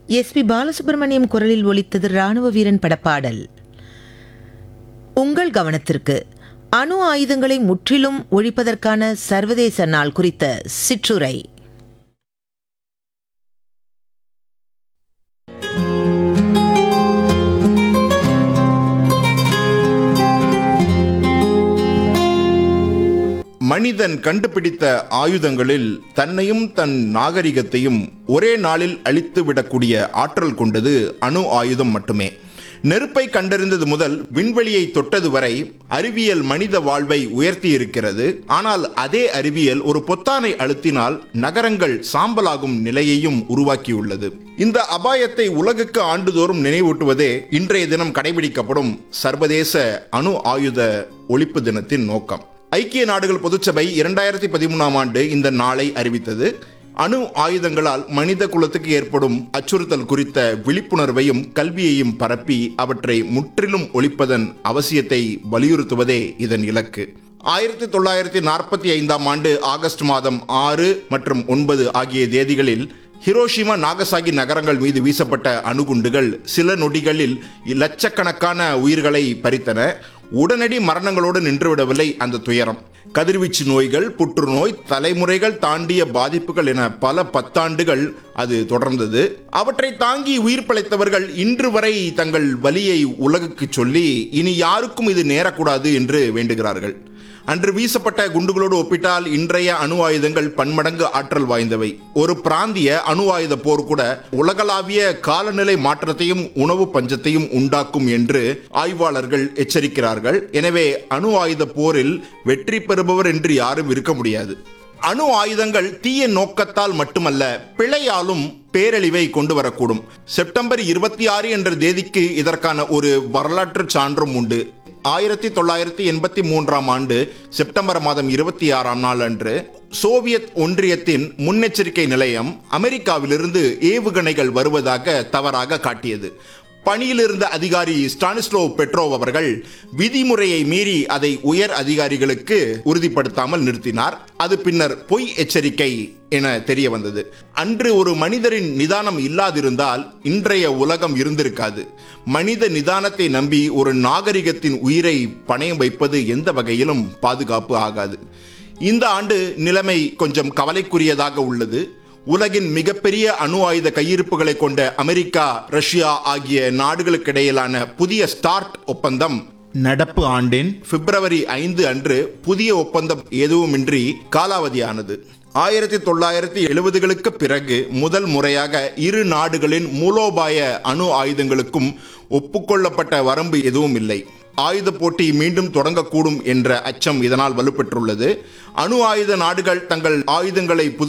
S B Balasubramaniam குரலில் ஒலித்தது ராணுவ வீரன் படப்பாடல் உங்கள் கவனத்திற்கு அணு ஆயுதங்களை முற்றிலும் ஒழிப்பதற்கான சர்வதேச நாள் குறித்த சிற்றுரை மனிதன் கண்டுபிடித்த ஆயுதங்களில் தன்னையும் தன் நாகரிகத்தையும் ஒரே நாளில் அழித்து விடக்கூடிய ஆற்றல் கொண்டது அணு ஆயுதம் மட்டுமே நெருப்பை கண்டறிந்தது முதல் விண்வெளியை தொட்டது வரை அறிவியல் மனித வாழ்வை உயர்த்தி இருக்கிறது ஆனால் அதே அறிவியல் ஒரு பொத்தானை அழுத்தினால் நகரங்கள் சாம்பலாகும் நிலையையும் உருவாக்கியுள்ளது இந்த அபாயத்தை உலகுக்கு ஆண்டுதோறும் நினைவூட்டுவதே இன்றைய தினம் கடைபிடிக்கப்படும் சர்வதேச அணு ஆயுத ஒழிப்பு தினத்தின் நோக்கம் ஐக்கிய நாடுகள் பொதுச்சபை இரண்டாயிரத்தி பதிமூணாம் ஆண்டு இந்த நாளை அறிவித்தது அணு ஆயுதங்களால் மனித குலத்துக்கு ஏற்படும் அச்சுறுத்தல் குறித்த விழிப்புணர்வையும் கல்வியையும் பரப்பி அவற்றை முற்றிலும் ஒழிப்பதன் அவசியத்தை வலியுறுத்துவதே இதன் இலக்கு ஆயிரத்தி தொள்ளாயிரத்தி நாற்பத்தி ஐந்தாம் ஆண்டு ஆகஸ்ட் மாதம் ஆறு மற்றும் ஒன்பது ஆகிய தேதிகளில் ஹிரோஷிமா நாகசாகி நகரங்கள் மீது வீசப்பட்ட அணுகுண்டுகள் சில நொடிகளில் லட்சக்கணக்கான உயிர்களை பறித்தன உடனடி மரணங்களோடு நின்றுவிடவில்லை அந்த துயரம் கதிர்வீச்சு நோய்கள் புற்றுநோய் தலைமுறைகள் தாண்டிய பாதிப்புகள் என பல பத்தாண்டுகள் அது தொடர்ந்தது அவற்றை தாங்கி உயிர் பிழைத்தவர்கள் இன்று வரை தங்கள் வலியை உலகுக்கு சொல்லி இனி யாருக்கும் இது நேரக்கூடாது என்று வேண்டுகிறார்கள் அன்று வீசப்பட்ட குண்டுகளோடு ஒப்பிட்டால் இன்றைய அணு ஆயுதங்கள் பன்மடங்கு ஆற்றல் வாய்ந்தவை ஒரு பிராந்திய அணு ஆயுத போர் கூட உலகளாவிய காலநிலை மாற்றத்தையும் உணவு பஞ்சத்தையும் உண்டாக்கும் என்று ஆய்வாளர்கள் எச்சரிக்கிறார்கள் எனவே அணு ஆயுத போரில் வெற்றி பெறுபவர் என்று யாரும் இருக்க முடியாது அணு ஆயுதங்கள் தீய நோக்கத்தால் மட்டுமல்ல பிழையாலும் பேரழிவை கொண்டு வரக்கூடும் செப்டம்பர் இருபத்தி ஆறு என்ற தேதிக்கு இதற்கான ஒரு வரலாற்று சான்றும் உண்டு ஆயிரத்தி தொள்ளாயிரத்தி எண்பத்தி மூன்றாம் ஆண்டு செப்டம்பர் மாதம் இருபத்தி ஆறாம் நாள் அன்று சோவியத் ஒன்றியத்தின் முன்னெச்சரிக்கை நிலையம் அமெரிக்காவிலிருந்து ஏவுகணைகள் வருவதாக தவறாக காட்டியது பணியில் இருந்த அதிகாரி ஸ்டானிஸ்லோ பெட்ரோவ் அவர்கள் விதிமுறையை மீறி அதை உயர் அதிகாரிகளுக்கு உறுதிப்படுத்தாமல் நிறுத்தினார் அது பின்னர் பொய் எச்சரிக்கை என தெரிய வந்தது அன்று ஒரு மனிதரின் நிதானம் இல்லாதிருந்தால் இன்றைய உலகம் இருந்திருக்காது மனித நிதானத்தை நம்பி ஒரு நாகரிகத்தின் உயிரை பணயம் வைப்பது எந்த வகையிலும் பாதுகாப்பு ஆகாது இந்த ஆண்டு நிலைமை கொஞ்சம் கவலைக்குரியதாக உள்ளது உலகின் மிகப்பெரிய அணு ஆயுத கையிருப்புகளை கொண்ட அமெரிக்கா ரஷ்யா ஆகிய நாடுகளுக்கிடையிலான புதிய ஸ்டார்ட் ஒப்பந்தம் நடப்பு ஆண்டின் பிப்ரவரி ஐந்து அன்று புதிய ஒப்பந்தம் எதுவுமின்றி காலாவதியானது ஆயிரத்தி தொள்ளாயிரத்தி எழுபதுகளுக்கு பிறகு முதல் முறையாக இரு நாடுகளின் மூலோபாய அணு ஆயுதங்களுக்கும் ஒப்புக்கொள்ளப்பட்ட வரம்பு எதுவும் இல்லை ஆயுத போட்டி மீண்டும் தொடங்கக்கூடும் என்ற அச்சம் இதனால் வலுப்பெற்றுள்ளது அணு ஆயுத நாடுகள் தங்கள் ஆயுதங்களை புது